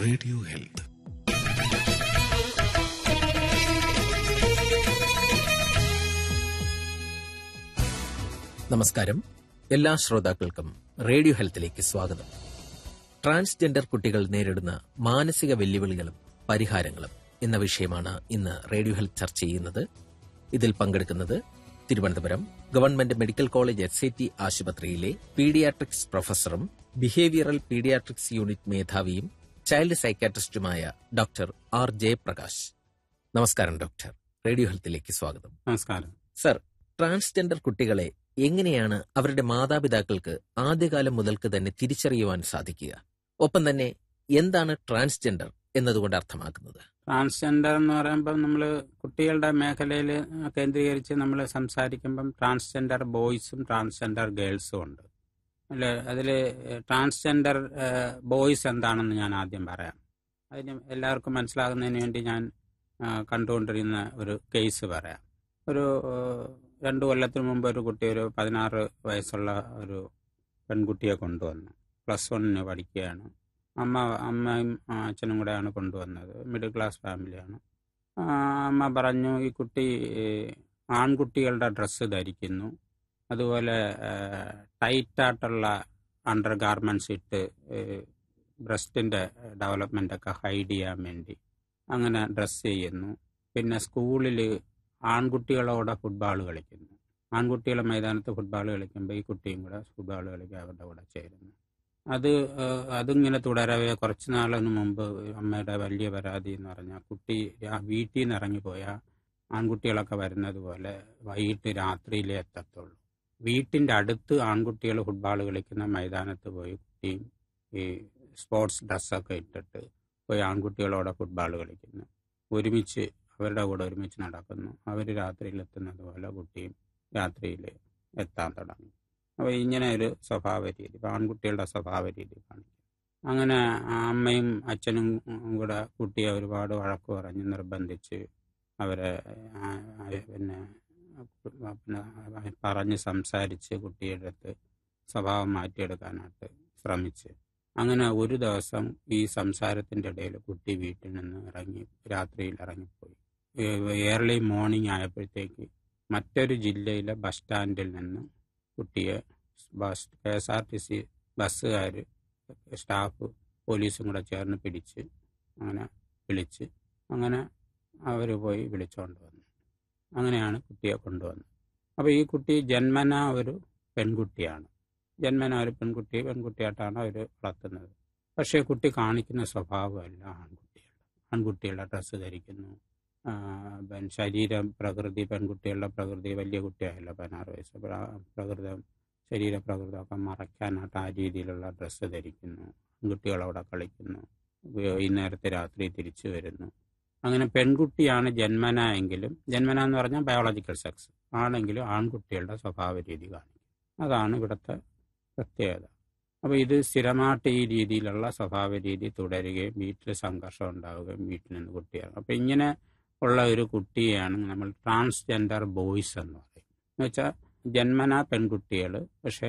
radio health നമസ്കാരം എല്ലാ ശ്രോതാക്കൾക്കും റേഡിയോ ഹെൽത്തിലേക്ക് സ്വാഗതം ട്രാൻസ്ജെൻഡർ കുട്ടികൾ നേരിടുന്ന മാനസിക വെല്ലുവിളികളും പരിഹാരങ്ങളും എന്ന വിഷയമാണ് ഇന്ന് റേഡിയോ ഹെൽത്ത് ചർച്ച ചെയ്യുന്നത് ഇതിൽ പങ്കെടുക്കുന്നത് Thiruvananthapuram government medical college S T ആശുപത്രിയിലെ പീഡിയാട്രിക്സ് പ്രൊഫസറും ബിഹേവിയറൽ പീഡിയാട്രിക്സ് യൂണിറ്റ് മേധാവിയും ചൈൽഡ് സൈക്കാട്രിസ്റ്റുമായ ഡോക്ടർ ആർ ജയപ്രകാശ് നമസ്കാരം ഡോക്ടർ റേഡിയോ ഹെൽത്തിലേക്ക് സ്വാഗതം നമസ്കാരം സർ ട്രാൻസ്ജെൻഡർ കുട്ടികളെ എങ്ങനെയാണ് അവരുടെ മാതാപിതാക്കൾക്ക് ആദ്യകാലം മുതൽക്ക് തന്നെ തിരിച്ചറിയുവാൻ സാധിക്കുക ഒപ്പം തന്നെ എന്താണ് ട്രാൻസ്ജെൻഡർ എന്നതുകൊണ്ട് അർത്ഥമാക്കുന്നത് ട്രാൻസ്ജെൻഡർ എന്ന് പറയുമ്പോൾ നമ്മൾ കുട്ടികളുടെ മേഖലയിൽ കേന്ദ്രീകരിച്ച് നമ്മൾ സംസാരിക്കുമ്പം ട്രാൻസ്ജെൻഡർ ബോയ്സും ട്രാൻസ്ജെൻഡർ ഗേൾസും ഉണ്ട് അല്ല അതിൽ ട്രാൻസ്ജെൻഡർ ബോയ്സ് എന്താണെന്ന് ഞാൻ ആദ്യം പറയാം അതിന് എല്ലാവർക്കും മനസ്സിലാകുന്നതിന് വേണ്ടി ഞാൻ ആ, കണ്ടുകൊണ്ടിരുന്ന ഒരു കേസ് പറയാം ഒരു ആ, രണ്ടു കൊല്ലത്തിന് മുമ്പ് ഒരു കുട്ടി ഒരു പതിനാറ് വയസ്സുള്ള ഒരു പെൺകുട്ടിയെ കൊണ്ടുവന്നു പ്ലസ് വണ്ണിന് പഠിക്കുകയാണ് അമ്മ അമ്മയും ആ, അച്ഛനും കൂടെയാണ് കൊണ്ടുവന്നത് മിഡിൽ ക്ലാസ് ഫാമിലിയാണ് ആ, അമ്മ പറഞ്ഞു ഈ കുട്ടി ഏ, ആൺകുട്ടികളുടെ ഡ്രസ്സ് ധരിക്കുന്നു അതുപോലെ ടൈറ്റായിട്ടുള്ള അണ്ടർ ഗാർമെൻറ്റ്സ് ഇട്ട് ബ്രസ്റ്റിൻ്റെ ഡെവലപ്മെൻ്റ് ഒക്കെ ഹൈഡ് ചെയ്യാൻ വേണ്ടി അങ്ങനെ ഡ്രസ്സ് ചെയ്യുന്നു പിന്നെ സ്കൂളിൽ ആൺകുട്ടികളോടെ ഫുട്ബോൾ കളിക്കുന്നു ആൺകുട്ടികളെ മൈതാനത്ത് ഫുട്ബോൾ കളിക്കുമ്പോൾ ഈ കുട്ടിയും കൂടെ ഫുട്ബോൾ കളിക്കാൻ അവരുടെ കൂടെ ചേരുന്നു അത് ഏഹ്, അതിങ്ങനെ തുടരവേ കുറച്ച് നാളിന് മുമ്പ് അമ്മയുടെ വലിയ പരാതി എന്ന് പറഞ്ഞാൽ കുട്ടി രാ- വീട്ടിൽ നിന്ന് ഇറങ്ങിപ്പോയാൽ ആൺകുട്ടികളൊക്കെ വരുന്നത് പോലെ വൈകിട്ട് രാത്രിയിലേ എത്തത്തുള്ളൂ വീട്ടിൻ്റെ അടുത്ത് ആൺകുട്ടികൾ ഫുട്ബോൾ കളിക്കുന്ന മൈതാനത്ത് പോയി കുട്ടിയും ഈ സ്പോർട്സ് ഡ്രസ്സൊക്കെ ഇട്ടിട്ട് പോയി ആൺകുട്ടികളോടെ ഫുട്ബോൾ കളിക്കുന്നു ഒരുമിച്ച് അവരുടെ കൂടെ ഒരുമിച്ച് നടക്കുന്നു അവർ രാത്രിയിൽ എത്തുന്നത് പോലെ കുട്ടിയും രാത്രിയിൽ എത്താൻ തുടങ്ങി അപ്പോൾ ഇങ്ങനെ ഒരു സ്വഭാവ രീതി ഇപ്പം ആൺകുട്ടികളുടെ സ്വഭാവ രീതി കാണിക്കും അങ്ങനെ ആ അമ്മയും അച്ഛനും കൂടെ കുട്ടിയെ ഒരുപാട് വഴക്ക് പറഞ്ഞ് നിർബന്ധിച്ച് അവരെ ആ, ആ, പിന്നെ പിന്നെ പറഞ്ഞ് സംസാരിച്ച് കുട്ടിയുടെ അടുത്ത് സ്വഭാവം മാറ്റിയെടുക്കാനായിട്ട് ശ്രമിച്ച് അങ്ങനെ ഒരു ദിവസം ഈ സംസാരത്തിൻ്റെ ഇടയിൽ കുട്ടി വീട്ടിൽ നിന്ന് ഇറങ്ങി രാത്രിയിൽ ഇറങ്ങിപ്പോയി ഏർലി മോർണിംഗ് ആയപ്പോഴത്തേക്ക് മറ്റൊരു ജില്ലയിലെ ബസ് സ്റ്റാൻഡിൽ നിന്ന് കുട്ടിയെ bus K S R T C ബസ്സുകാർ സ്റ്റാഫ് പോലീസും കൂടെ ചേർന്ന് പിടിച്ച് അങ്ങനെ വിളിച്ച് അങ്ങനെ അവർ പോയി വിളിച്ചുകൊണ്ട് വന്നു അങ്ങനെയാണ് കുട്ടിയെ കൊണ്ടുവന്നത് അപ്പോൾ ഈ കുട്ടി ജന്മന ഒരു പെൺകുട്ടിയാണ് ജന്മന ഒരു പെൺകുട്ടി പെൺകുട്ടിയായിട്ടാണ് അവർ വളർത്തുന്നത് പക്ഷേ കുട്ടി കാണിക്കുന്ന സ്വഭാവമല്ല ആൺകുട്ടികളുടെ ആൺകുട്ടികളുടെ ഡ്രസ്സ് ധരിക്കുന്നു ആ, പിന്നെ ശരീരം പ്രകൃതി പെൺകുട്ടികളുടെ പ്രകൃതി വലിയ കുട്ടിയായല്ലോ പതിനാറ് വയസ്സ് അപ്പോൾ ആ പ്രകൃതം ശരീരപ്രകൃതമൊക്കെ മറയ്ക്കാനായിട്ട് ആ രീതിയിലുള്ള ഡ്രസ്സ് ധരിക്കുന്നു ആൺകുട്ടികളവിടെ കളിക്കുന്നു വൈകുന്നേരത്തെ രാത്രി തിരിച്ചു വരുന്നു അങ്ങനെ പെൺകുട്ടിയാണ് ജന്മന എങ്കിലും ജന്മന എന്ന് പറഞ്ഞാൽ ബയോളജിക്കൽ സെക്സ് ആണെങ്കിലും ആൺകുട്ടികളുടെ സ്വഭാവ രീതി കാണിക്കും അതാണ് ഇവിടുത്തെ പ്രത്യേകത അപ്പോൾ ഇത് സ്ഥിരമായിട്ട് ഈ രീതിയിലുള്ള സ്വഭാവ രീതി തുടരുകയും വീട്ടിൽ സംഘർഷം ഉണ്ടാവുകയും വീട്ടിൽ നിന്ന് കുട്ടിയാണ് അപ്പോൾ ഇങ്ങനെ ഉള്ള ഒരു കുട്ടിയെയാണ് നമ്മൾ ട്രാൻസ്ജെൻഡർ ബോയ്സ് എന്ന് പറയും എന്ന് വെച്ചാൽ ജന്മന പെൺകുട്ടികൾ പക്ഷേ